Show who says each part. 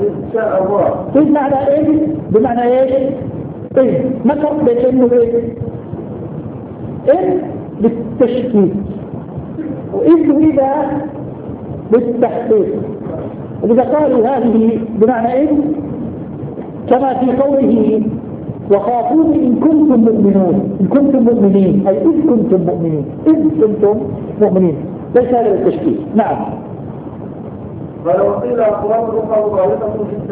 Speaker 1: إن شاء الله
Speaker 2: إذ معنى إذ بمعنى إيش؟ إذ ما الفرق بين إن وإذ؟ إذ بالتشكيك وإذ وإذا بالتحقيق وإذا قالوا هذه بمعنى إذ كما في قوله وخافون إن كنتم مؤمنون إن كنتم مؤمنين أي إذ كنتم مؤمنين إذ كنتم مؤمنين ليس هذا التشكيل نعم
Speaker 1: فلو قيل أقوام الأخرى مغالطة في